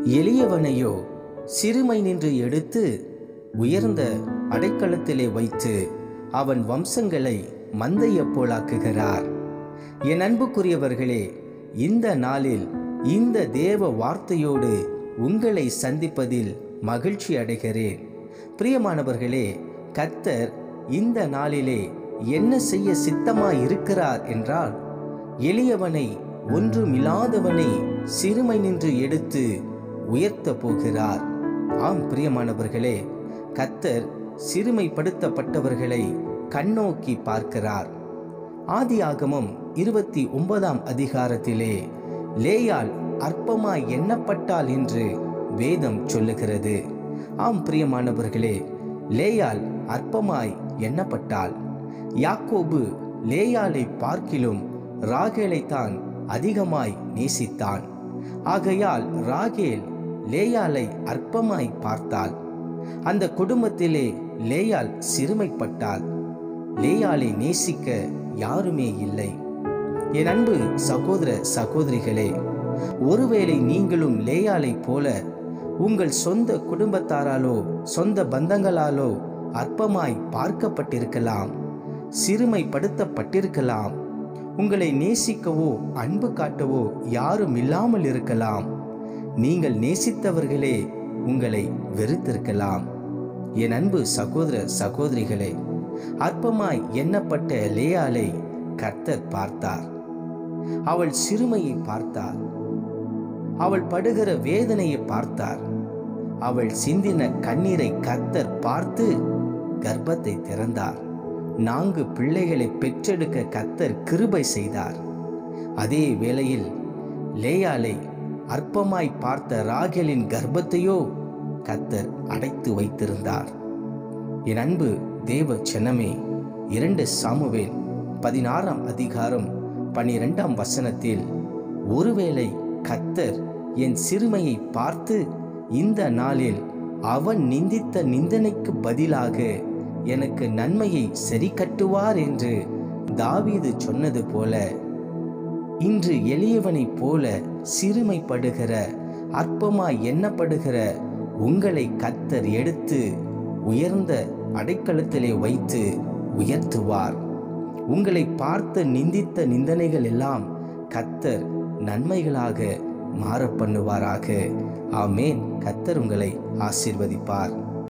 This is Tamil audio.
எளியவனையோ சிறுமை நின்று எடுத்து உயர்ந்த அடைக்கலத்திலே வைத்து அவன் வம்சங்களை மந்தையப் போலாக்குகிறார் என் அன்புக்குரியவர்களே இந்த நாளில் இந்த தேவ வார்த்தையோடு உங்களை சந்திப்பதில் மகிழ்ச்சி அடைகிறேன் பிரியமானவர்களே கத்தர் இந்த நாளிலே என்ன செய்ய சித்தமாய் இருக்கிறார் என்றால் எளியவனை ஒன்றுமில்லாதவனை சிறுமை நின்று எடுத்து உயர்த்த போகிறார் ஆம் பிரியமானவர்களே கத்தர் சிறுமைப்படுத்தப்பட்டவர்களை கண்ணோக்கி பார்க்கிறார் ஆதியாகமம் இருபத்தி ஒன்பதாம் அதிகாரத்திலே லேயால் அற்பமாய் எண்ணப்பட்டாள் என்று வேதம் சொல்லுகிறது ஆம் பிரியமானவர்களே லேயால் அற்பமாய் எண்ணப்பட்டாள் யாக்கோபு லேயாலை பார்க்கிலும் ராகேலை தான் அதிகமாய் நேசித்தான் ஆகையால் ராகேல் லேயாலை அற்பமாய் பார்த்தாள் அந்த குடும்பத்திலே லேயால் சிறுமைப்பட்டாள் லேயாலை நேசிக்க யாருமே இல்லை என் அன்பு சகோதர சகோதரிகளே ஒருவேளை நீங்களும் லேயாலை போல உங்கள் சொந்த குடும்பத்தாராலோ சொந்த பந்தங்களாலோ அற்பமாய் பார்க்கப்பட்டிருக்கலாம் சிறுமைப்படுத்தப்பட்டிருக்கலாம் உங்களை நேசிக்கவோ அன்பு காட்டவோ யாரும் இல்லாமல் இருக்கலாம் நீங்கள் நேசித்தவர்களே உங்களை வெறுத்திருக்கலாம் என் அன்பு சகோதர சகோதரிகளே அற்பமாய் எண்ணப்பட்ட லேயாலை கர்த்தர் பார்த்தார் அவள் சிறுமையை பார்த்தார் அவள் படுகிற வேதனையை பார்த்தார் அவள் சிந்தின கண்ணீரை கர்த்தர் பார்த்து கர்ப்பத்தை திறந்தார் நான்கு பிள்ளைகளை பெற்றெடுக்க கர்த்தர் கிருபை செய்தார் அதே வேளையில் லேயாலை அற்பமாய் பார்த்த ராகேலின் கர்ப்பத்தையோ கர்த்தர் அடைத்து வைத்திருந்தார் என் அன்பு தேவ சென்னமே இரண்டு சாமுவேல் பதினாறாம் அதிகாரம் பனிரெண்டாம் வசனத்தில் ஒருவேளை கத்தர் என் சிறுமையை பார்த்து இந்த நாளில் அவன் நிந்தித்த நிந்தனைக்கு பதிலாக எனக்கு நன்மையை சரி கட்டுவார் என்று தாவீது சொன்னது போல இன்று எளியவனைப் போல சிறுமைப்படுகிற அற்பமாய் எண்ணப்படுகிற உங்களை கத்தர் எடுத்து உயர்ந்த அடைக்கலத்திலே வைத்து உயர்த்துவார் உங்களை பார்த்து நிந்தித்த நிந்தனைகள் எல்லாம் கத்தர் நன்மைகளாக மாற பண்ணுவாராக ஆமேன் கத்தர் உங்களை ஆசீர்வதிப்பார்